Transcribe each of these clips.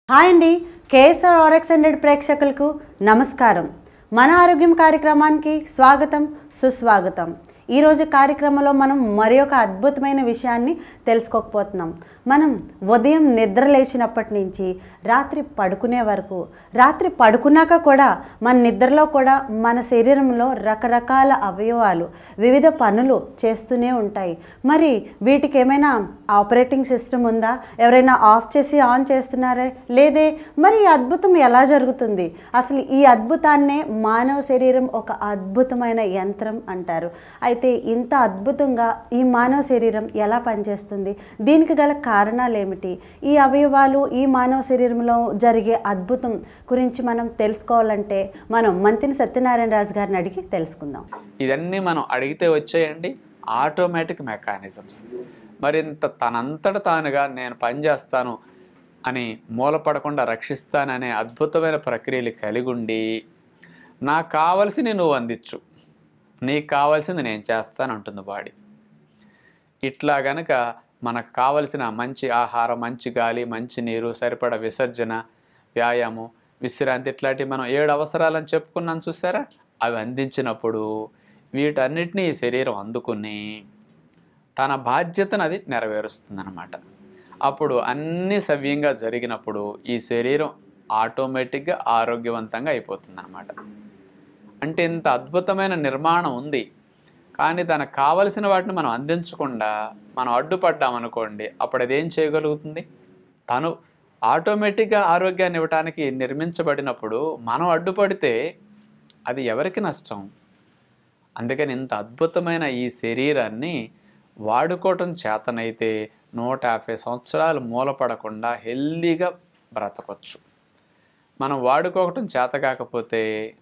hi అండి KSR RX hundred ప్రేక్షకులకు నమస్కారం మన ఆరోగ్యం కార్యక్రమానికి స్వాగతం సుస్వాగతం ఈరోజు కార్యక్రమంలో మనం మరి ఒక అద్భుతమైన విషయాన్ని తెలుసుకోకపోతున్నాం మనం ఉదయం నిద్ర లేచినప్పటి నుంచి రాత్రి పడుకునే వరకు రాత్రి పడుకున్నాక కూడా మన నిద్రలో కూడా మన శరీరంలో రకరకాల అవయవాలు వివిధ పనులు చేస్తూనే ఉంటాయి మరి వీటికి ఏమైనా ఆపరేటింగ్ సిస్టమ్ ఉందా ఎవరైనా ఆఫ్ చేసి ఆన్ చేస్తున్నారా లేదే మరి ఈ అద్భుతం ఎలా జరుగుతుంది అసలు ఈ అద్భుతాన్నే మానవ శరీరం ఒక అద్భుతమైన యంత్రం అంటారు అయితే ఇంత అద్భుతంగా ఈ మానవ శరీరం ఎలా పనిచేస్తుంది దీనికి గల కారణాలు ఏమిటి ఈ అవయవాలు ఈ మానవ శరీరంలో జరిగే అద్భుతం గురించి మనం తెలుసుకోవాలంటే మనం మంతిని సత్యనారాయణ రాజు గారిని అడిగి తెలుసుకుందాం ఇవన్నీ మనం అడిగితే వచ్చేయండి ఆటోమేటిక్ మెకానిజమ్స్ మరింత తనంతట తానుగా నేను పనిచేస్తాను అని మూలపడకుండా రక్షిస్తాననే అద్భుతమైన ప్రక్రియలు కలిగి ఉండి నాకు కావలసింది నువ్వు అందించు నీకు కావాల్సింది నేను చేస్తాను అంటుంది బాడీ ఇట్లా గనక మనకు కావలసిన మంచి ఆహారం మంచి గాలి మంచి నీరు సరిపడ విసర్జన వ్యాయామం విశ్రాంతి ఇట్లాంటివి మనం ఏడు అవసరాలని చెప్పుకున్నాం చూసారా అవి అందించినప్పుడు వీటన్నిటినీ ఈ శరీరం అందుకుని తన బాధ్యతను అది నెరవేరుస్తుందన్నమాట అప్పుడు అన్ని సవ్యంగా జరిగినప్పుడు ఈ శరీరం ఆటోమేటిక్గా ఆరోగ్యవంతంగా అయిపోతుందన్నమాట అంటే ఇంత అద్భుతమైన నిర్మాణం ఉంది కానీ తనకు కావలసిన వాటిని మనం అందించకుండా మనం అడ్డుపడ్డామనుకోండి అప్పుడు అదేం చేయగలుగుతుంది తను ఆటోమేటిక్గా ఆరోగ్యాన్ని ఇవ్వటానికి నిర్మించబడినప్పుడు మనం అడ్డుపడితే అది ఎవరికి నష్టం అందుకని ఇంత అద్భుతమైన ఈ శరీరాన్ని వాడుకోవటం చేతనైతే నూట యాభై సంవత్సరాలు మూలపడకుండా హెల్దీగా బ్రతకొచ్చు మనం వాడుకోవటం చేత కాకపోతే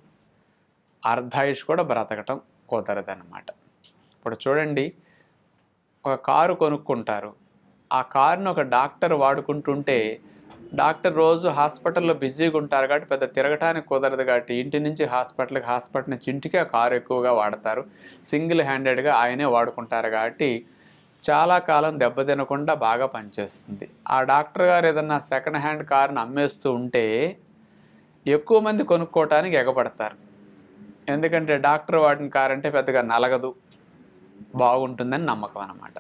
అర్ధాయుష్ కూడా బ్రతకటం కుదరదన్నమాట ఇప్పుడు చూడండి ఒక కారు కొనుక్కుంటారు ఆ కారును ఒక డాక్టర్ వాడుకుంటుంటే డాక్టర్ రోజు హాస్పిటల్లో బిజీగా ఉంటారు కాబట్టి పెద్ద తిరగటానికి కుదరదు కాబట్టి ఇంటి నుంచి హాస్పిటల్కి హాస్పిటల్ నుంచి ఇంటికి ఆ కారు ఎక్కువగా వాడతారు సింగిల్ హ్యాండెడ్గా ఆయనే వాడుకుంటారు కాబట్టి చాలా కాలం దెబ్బతినకుండా బాగా పనిచేస్తుంది ఆ డాక్టర్ గారు ఏదన్నా సెకండ్ హ్యాండ్ కార్ని అమ్మేస్తూ ఉంటే ఎక్కువ మంది కొనుక్కోవటానికి ఎగబడతారు ఎందుకంటే డాక్టర్ వాడిన కార్ అంటే పెద్దగా నలగదు బాగుంటుందని నమ్మకం అన్నమాట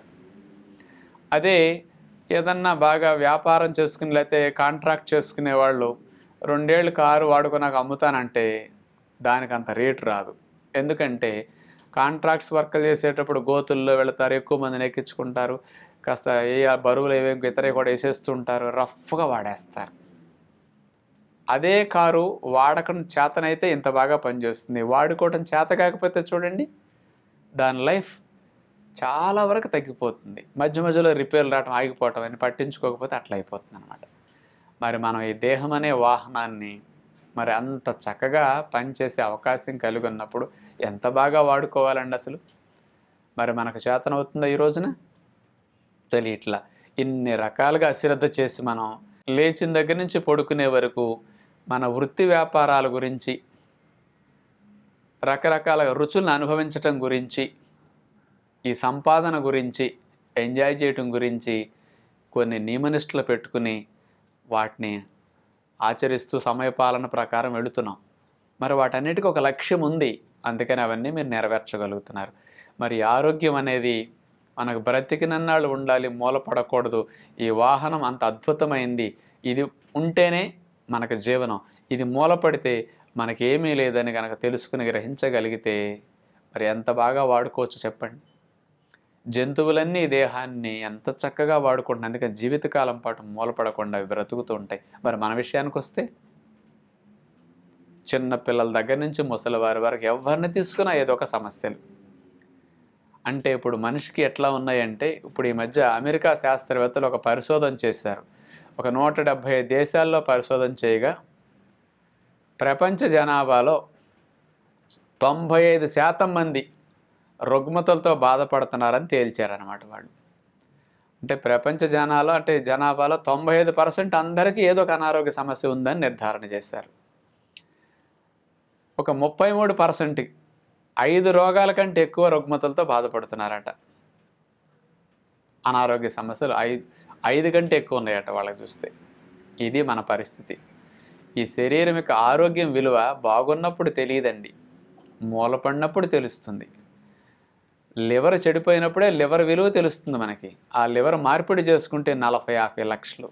అదే ఏదన్నా బాగా వ్యాపారం చేసుకుని లేకపోతే కాంట్రాక్ట్ చేసుకునే వాళ్ళు రెండేళ్ళు కారు వాడుకున్నాక అమ్ముతానంటే దానికి అంత రేటు రాదు ఎందుకంటే కాంట్రాక్ట్స్ వర్క్ చేసేటప్పుడు గోతుల్లో వెళతారు ఎక్కువ మందిని ఎక్కించుకుంటారు కాస్త ఏ బరువులు ఏవేమి ఇతరే కూడా వేసేస్తుంటారు రఫ్గా వాడేస్తారు అదే కారు వాడకం చేతనైతే ఇంత బాగా పనిచేస్తుంది వాడుకోవడం చేత కాకపోతే చూడండి దాని లైఫ్ చాలా వరకు తగ్గిపోతుంది మధ్య మధ్యలో రిపేర్లు రావడం ఆగిపోవటం అని పట్టించుకోకపోతే అట్లా అయిపోతుంది అనమాట మరి మనం ఈ దేహం అనే వాహనాన్ని మరి అంత చక్కగా పనిచేసే అవకాశం కలిగి ఉన్నప్పుడు ఎంత బాగా వాడుకోవాలండి అసలు మరి మనకు చేతనవుతుందా ఈ రోజున తెలియట్లా ఇన్ని రకాలుగా అశ్రద్ధ చేసి మనం లేచిన దగ్గర నుంచి పడుకునే వరకు మన వృత్తి వ్యాపారాల గురించి రకరకాల రుచులను అనుభవించటం గురించి ఈ సంపాదన గురించి ఎంజాయ్ చేయటం గురించి కొన్ని నియమనిష్టలు పెట్టుకుని వాటిని ఆచరిస్తూ సమయపాలన ప్రకారం వెళుతున్నాం మరి వాటన్నిటికీ ఒక లక్ష్యం ఉంది అందుకని అవన్నీ మీరు నెరవేర్చగలుగుతున్నారు మరి ఆరోగ్యం అనేది మనకు బ్రతికినన్నాళ్ళు ఉండాలి మూలపడకూడదు ఈ వాహనం అంత అద్భుతమైంది ఇది ఉంటేనే మనకు జీవనం ఇది మూలపడితే మనకేమీ లేదని కనుక తెలుసుకుని గ్రహించగలిగితే మరి ఎంత బాగా వాడుకోవచ్చు చెప్పండి జంతువులన్నీ ఈ దేహాన్ని ఎంత చక్కగా వాడుకుంటున్నాయి అందుకని జీవితకాలం పాటు మూలపడకుండా అవి బ్రతుకుతూ ఉంటాయి మరి మన విషయానికి వస్తే చిన్న పిల్లల దగ్గర నుంచి ముసలివారి వరకు ఎవరిని తీసుకున్నా ఏదో ఒక సమస్యలు అంటే ఇప్పుడు మనిషికి ఎట్లా ఉన్నాయంటే ఇప్పుడు ఈ మధ్య అమెరికా శాస్త్రవేత్తలు ఒక పరిశోధన చేశారు ఒక నూట డెబ్భై దేశాల్లో పరిశోధన చేయగా ప్రపంచ జనాభాలో తొంభై ఐదు శాతం మంది రుగ్మతలతో బాధపడుతున్నారని తేల్చారనమాట వాళ్ళు అంటే ప్రపంచ జనాలో అంటే జనాభాలో తొంభై ఐదు పర్సెంట్ అందరికీ ఏదో ఒక అనారోగ్య సమస్య ఉందని నిర్ధారణ చేశారు ఒక ముప్పై మూడు పర్సెంట్ ఐదు రోగాల కంటే ఎక్కువ రుగ్మతలతో బాధపడుతున్నారట అనారోగ్య సమస్యలు ఐదు ఐదు కంటే ఎక్కువ ఉన్నాయట వాళ్ళకి చూస్తే ఇది మన పరిస్థితి ఈ శరీరం యొక్క ఆరోగ్యం విలువ బాగున్నప్పుడు తెలియదండి మూలపడినప్పుడు తెలుస్తుంది లివర్ చెడిపోయినప్పుడే లివర్ విలువ తెలుస్తుంది మనకి ఆ లివర్ మార్పిడి చేసుకుంటే నలభై యాభై లక్షలు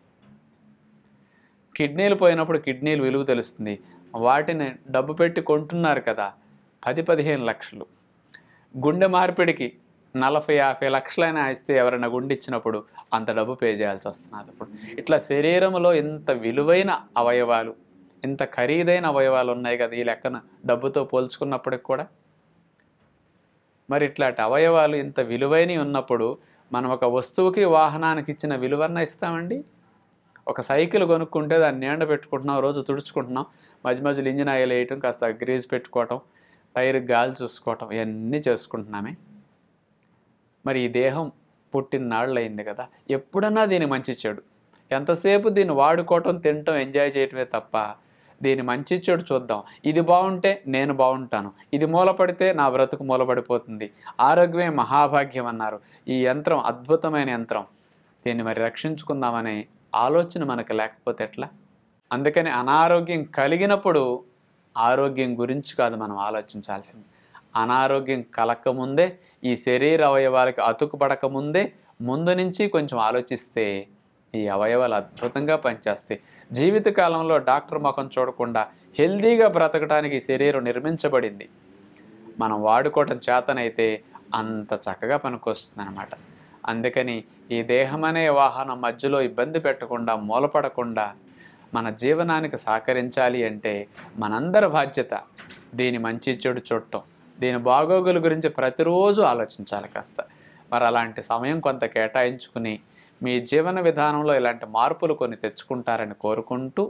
కిడ్నీలు పోయినప్పుడు కిడ్నీలు విలువ తెలుస్తుంది వాటిని డబ్బు పెట్టి కొంటున్నారు కదా పది పదిహేను లక్షలు గుండె మార్పిడికి నలభై యాభై లక్షలైనా ఇస్తే ఎవరైనా గుండె ఇచ్చినప్పుడు అంత డబ్బు పే చేయాల్సి వస్తున్నది అప్పుడు ఇట్లా శరీరంలో ఇంత విలువైన అవయవాలు ఇంత ఖరీదైన అవయవాలు ఉన్నాయి కదా ఈ లెక్కన డబ్బుతో పోల్చుకున్నప్పటికి కూడా మరి ఇట్లాంటి అవయవాలు ఇంత విలువైనవి ఉన్నప్పుడు మనం ఒక వస్తువుకి వాహనానికి ఇచ్చిన విలువన్న ఇస్తామండి ఒక సైకిల్ కొనుక్కుంటే దాన్ని నీండ పెట్టుకుంటున్నాం రోజు తుడుచుకుంటున్నాం మధ్య మధ్యలో ఇంజిన్ ఆయిల్ వేయటం కాస్త గ్రీజ్ పెట్టుకోవటం టైర్కి గాలి చూసుకోవటం ఇవన్నీ చేసుకుంటున్నామే మరి ఈ దేహం పుట్టిన నాళ్ళు అయింది కదా ఎప్పుడన్నా దీని మంచి చెడు ఎంతసేపు దీన్ని వాడుకోవటం తినటం ఎంజాయ్ చేయటమే తప్ప దీని మంచి చెడు చూద్దాం ఇది బాగుంటే నేను బాగుంటాను ఇది మూలపడితే నా బ్రతుకు మూలపడిపోతుంది ఆరోగ్యమే మహాభాగ్యం అన్నారు ఈ యంత్రం అద్భుతమైన యంత్రం దీన్ని మరి రక్షించుకుందామనే ఆలోచన మనకు లేకపోతే ఎట్లా అందుకని అనారోగ్యం కలిగినప్పుడు ఆరోగ్యం గురించి కాదు మనం ఆలోచించాల్సింది అనారోగ్యం కలకముందే ఈ శరీర అవయవాలకు అతుకుపడక ముందే ముందు నుంచి కొంచెం ఆలోచిస్తే ఈ అవయవాలు అద్భుతంగా పనిచేస్తాయి జీవితకాలంలో డాక్టర్ ముఖం చూడకుండా హెల్దీగా బ్రతకడానికి ఈ శరీరం నిర్మించబడింది మనం వాడుకోవటం చేతనైతే అంత చక్కగా పనికొస్తుంది అనమాట అందుకని ఈ దేహం అనే వాహనం మధ్యలో ఇబ్బంది పెట్టకుండా మూలపడకుండా మన జీవనానికి సహకరించాలి అంటే మనందరి బాధ్యత దీని మంచి చెడు చూడటం దీని బాగోగుల గురించి ప్రతిరోజు ఆలోచించాలి కాస్త మరి అలాంటి సమయం కొంత కేటాయించుకుని మీ జీవన విధానంలో ఇలాంటి మార్పులు కొన్ని తెచ్చుకుంటారని కోరుకుంటూ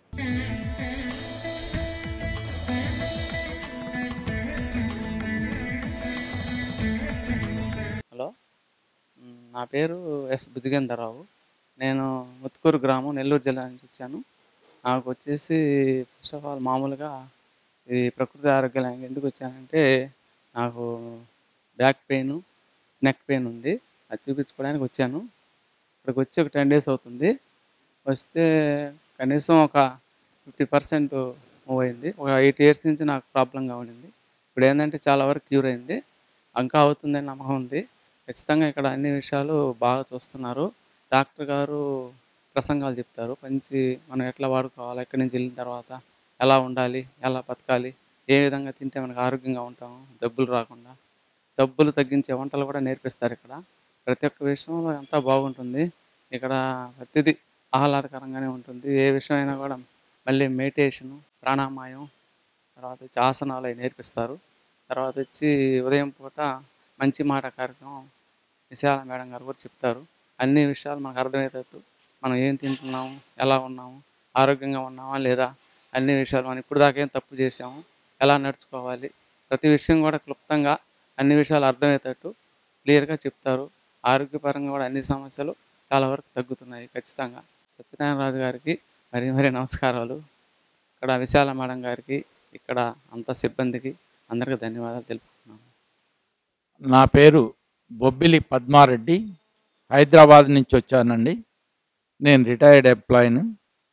హలో మ్, నా పేరు ఎస్ భుజగేంద్రరావు నేను ముత్తుకూరు గ్రామం నెల్లూరు జిల్లా నుంచి వచ్చాను నాకు వచ్చేసి ఫస్ట్ ఆఫ్ ఆల్ మామూలుగా ఈ ప్రకృతి ఆరోగ్యాలయానికి ఎందుకు వచ్చానంటే నాకు బ్యాక్ పెయిన్ నెక్ పెయిన్ ఉంది అది చూపించుకోవడానికి వచ్చాను ఇక్కడికి వచ్చి ఒక టెన్ డేస్ అవుతుంది వస్తే కనీసం ఒక ఫిఫ్టీ పర్సెంట్ మూవ్ అయింది ఒక ఎయిట్ ఇయర్స్ నుంచి నాకు ప్రాబ్లంగా ఉండింది ఇప్పుడు ఏంటంటే చాలా వరకు క్యూర్ అయింది ఇంకా అవుతుందని నమ్మకం ఉంది ఖచ్చితంగా ఇక్కడ అన్ని విషయాలు బాగా చూస్తున్నారు డాక్టర్ గారు ప్రసంగాలు చెప్తారు మంచి మనం ఎట్లా వాడుకోవాలి ఎక్కడి నుంచి వెళ్ళిన తర్వాత ఎలా ఉండాలి ఎలా బతకాలి ఏ విధంగా తింటే మనకు ఆరోగ్యంగా ఉంటాము జబ్బులు రాకుండా జబ్బులు తగ్గించే వంటలు కూడా నేర్పిస్తారు ఇక్కడ ప్రతి ఒక్క విషయంలో అంతా బాగుంటుంది ఇక్కడ ప్రతిదీ ఆహ్లాదకరంగానే ఉంటుంది ఏ విషయమైనా కూడా మళ్ళీ మెడిటేషను ప్రాణామాయం తర్వాత వచ్చి ఆసనాలు అవి నేర్పిస్తారు తర్వాత వచ్చి ఉదయం పూట మంచి మాట కార్యక్రమం విశాల మేడం గారు కూడా చెప్తారు అన్ని విషయాలు మనకు అర్థమయ్యేటట్టు మనం ఏం తింటున్నాము ఎలా ఉన్నాము ఆరోగ్యంగా ఉన్నామా లేదా అన్ని విషయాలు మనం ఇప్పుడు దాకా ఏం తప్పు చేసాము ఎలా నడుచుకోవాలి ప్రతి విషయం కూడా క్లుప్తంగా అన్ని విషయాలు అర్థమయ్యేటట్టు క్లియర్గా చెప్తారు ఆరోగ్యపరంగా కూడా అన్ని సమస్యలు చాలా వరకు తగ్గుతున్నాయి ఖచ్చితంగా సత్యనారాయణ రాజు గారికి మరీ మరీ నమస్కారాలు ఇక్కడ విశాల మేడం గారికి ఇక్కడ అంత సిబ్బందికి అందరికీ ధన్యవాదాలు తెలుపుతున్నాను నా పేరు బొబ్బిలి పద్మారెడ్డి హైదరాబాద్ నుంచి వచ్చానండి నేను రిటైర్డ్ ఎంప్లాయీని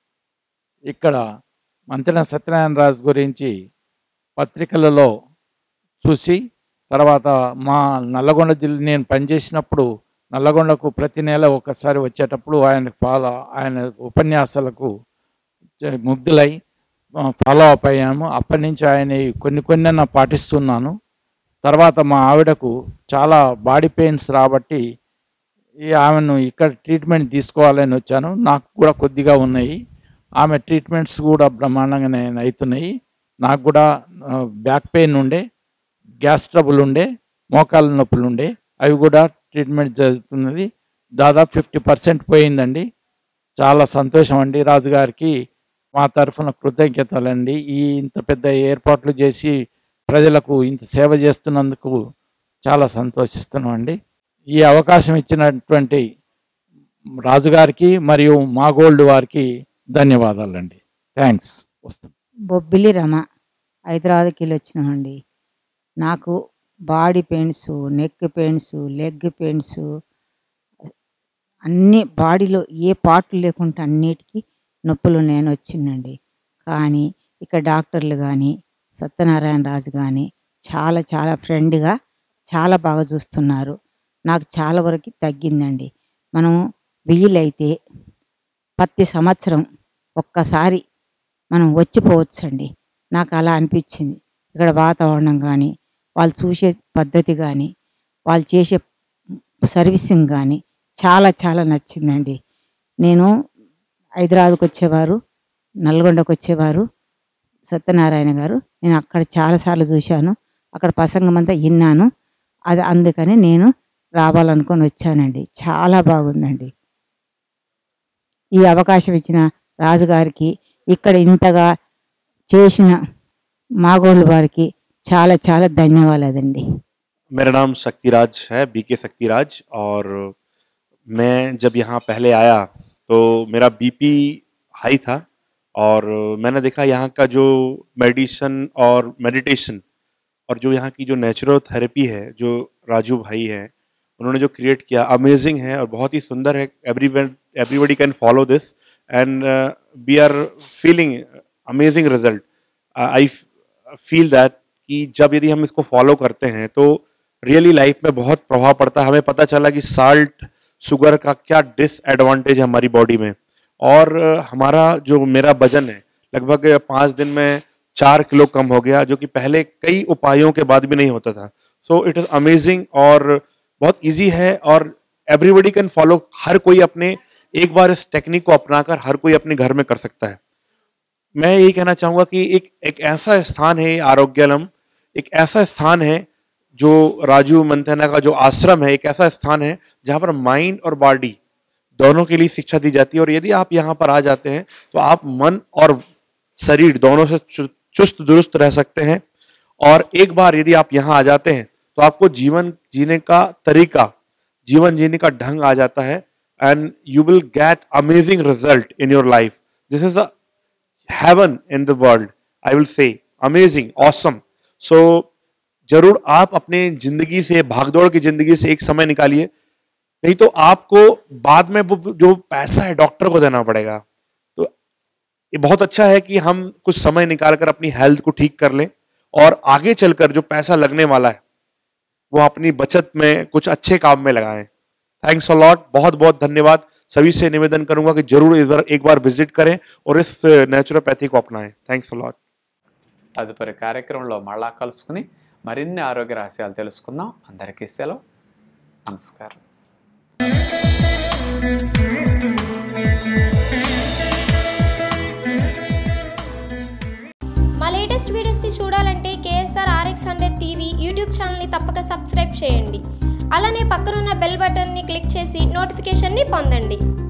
ఇక్కడ మంత్రిన సత్యనారాయణ రాజు గురించి పత్రికలలో చూసి తర్వాత మా నల్లగొండ జిల్లా నేను పనిచేసినప్పుడు నల్లగొండకు ప్రతి నెల ఒకసారి వచ్చేటప్పుడు ఆయన ఫాలో ఆయన ఉపన్యాసాలకు చ- ముగ్ధులై ఫాలో అప్ అయ్యాము అప్పటి నుంచి ఆయన కొన్ని కొన్ని నా పాటిస్తున్నాను తర్వాత మా ఆవిడకు చాలా బాడీ పెయిన్స్ రాబట్టి ఈ ఆమెను ఇక్కడ ట్రీట్మెంట్ తీసుకోవాలని వచ్చాను నాకు కూడా కొద్దిగా ఉన్నాయి ఆమె ట్రీట్మెంట్స్ కూడా బ్రహ్మాండంగానే అవుతున్నాయి నాకు కూడా బ్యాక్ పెయిన్ ఉండే గ్యాస్ ట్రబుల్ ఉండే మోకాళ్ళ నొప్పులు ఉండే అవి కూడా ట్రీట్మెంట్ జరుగుతున్నది దాదాపు ఫిఫ్టీ పర్సెంట్ పోయిందండి చాలా సంతోషం అండి రాజుగారికి మా తరఫున కృతజ్ఞతలండి ఈ ఇంత పెద్ద ఏర్పాట్లు చేసి ప్రజలకు ఇంత సేవ చేస్తున్నందుకు చాలా సంతోషిస్తున్నాం అండి ఈ అవకాశం ఇచ్చినటువంటి రాజుగారికి మరియు మా గోల్డ్ వారికి ధన్యవాదాలండి థ్యాంక్స్ వస్తాం బొబ్బిలి రమ హైదరాబాద్కి వెళ్ళి వచ్చినామండి నాకు body pains neck pains leg pains అన్ని బాడీలో ఏ పార్ట్లు లేకుండా అన్నిటికీ నొప్పులు ఉన్నాయని వచ్చిందండి కానీ ఇక్కడ డాక్టర్లు కానీ సత్యనారాయణ రాజు కానీ చాలా చాలా ఫ్రెండ్గా చాలా బాగా చూస్తున్నారు నాకు చాలా వరకు తగ్గిందండి మనం వీలైతే ప్రతి సంవత్సరం ఒక్కసారి మనం వచ్చిపోవచ్చండి నాకు అలా అనిపించింది ఇక్కడ వాతావరణం కానీ వాళ్ళు చూసే పద్ధతి కానీ వాళ్ళు చేసే సర్వీసింగ్ కానీ చాలా చాలా నచ్చిందండి నేను హైదరాబాద్కి వచ్చేవారు నల్గొండకు వచ్చేవారు సత్యనారాయణ గారు నేను అక్కడ చాలాసార్లు చూశాను అక్కడ ప్రసంగం అంతా విన్నాను అది అందుకని నేను రావాలనుకొని వచ్చానండి చాలా బాగుందండి ఈ అవకాశం ఇచ్చిన రాజుగారికి ఇక్కడ ఇంతగా చేసిన మాగోళ్ళు వారికి చాలా చాలా ధన్యవాదాలండి मेरा नाम शक्तिराज है बीके शक्तिराज और मैं जब यहाँ पहले आया तो मेरा बीपी हाई था और मैंने देखा यहाँ का जो मेडिसन और मेडिटेशन और जो यहाँ की जो नेचुरल थेरेपी है जो राजू भाई हैं उन्होंने जो क्रिएट किया अमेजिंग है और बहुत ही सुंदर है every everybody can follow this and we are feeling amazing result I feel that कि जब यदि हम इसको फॉलो करते हैं तो रियली लाइफ में बहुत प्रभाव पड़ता है हमें पता चला कि साल्ट शुगर का क्या डिसएडवांटेज है हमारी बॉडी में और अ, हमारा जो मेरा वजन है लगभग पाँच दिन में चार किलो कम हो गया जो कि पहले कई उपायों के बाद भी नहीं होता था सो इट इज़ अमेजिंग और बहुत इजी है और एवरीबडी कैन फॉलो हर कोई अपने एक बार इस टेक्निक को अपनाकर हर कोई अपने घर में कर सकता है मैं यही कहना चाहूंगा कि एक एक ऐसा स्थान है ये आरोग्यलम एक ऐसा स्थान है जो राजू मंथना का जो आश्रम है एक ऐसा स्थान है जहाँ पर माइंड और बॉडी दोनों के लिए शिक्षा दी जाती है और यदि आप यहाँ पर आ जाते हैं तो आप मन और शरीर दोनों से चु- चुस्त दुरुस्त रह सकते हैं और एक बार यदि आप यहाँ आ जाते हैं तो आपको जीवन जीने का तरीका जीवन जीने का ढंग आ जाता है and you will get amazing result in your life this is a heaven in the world i will say amazing awesome so जरूर आप अपने जिंदगी से भागदौड़ की जिंदगी से एक समय निकालिए नहीं तो आपको बाद में वो जो पैसा है डॉक्टर को देना पड़ेगा तो ये बहुत अच्छा है कि हम कुछ समय निकाल कर अपनी हेल्थ को ठीक कर लें और आगे चलकर जो पैसा लगने वाला है वो अपनी बचत में कुछ अच्छे काम में लगाएं थैंक्स अ लॉट बहुत बहुत धन्यवाद सभी से निवेदन करूंगा कि जरूर इस बार एक बार विजिट करें और इस नेचुरोपैथी को अपनाएं थैंक्स अ लॉट తదుపరి కార్యక్రమంలో మళ్ళా కలుసుకుని మరిన్ని ఆరోగ్య రహస్యాలు తెలుసుకుందాం అందరికీ సెలవు నమస్కారం మా లేటెస్ట్ వీడియోస్ని చూడాలంటే KSR RX hundred TV YouTube ఛానల్ని తప్పక సబ్స్క్రైబ్ చేయండి అలానే పక్కనున్న బెల్ బటన్ని క్లిక్ చేసి నోటిఫికేషన్ని పొందండి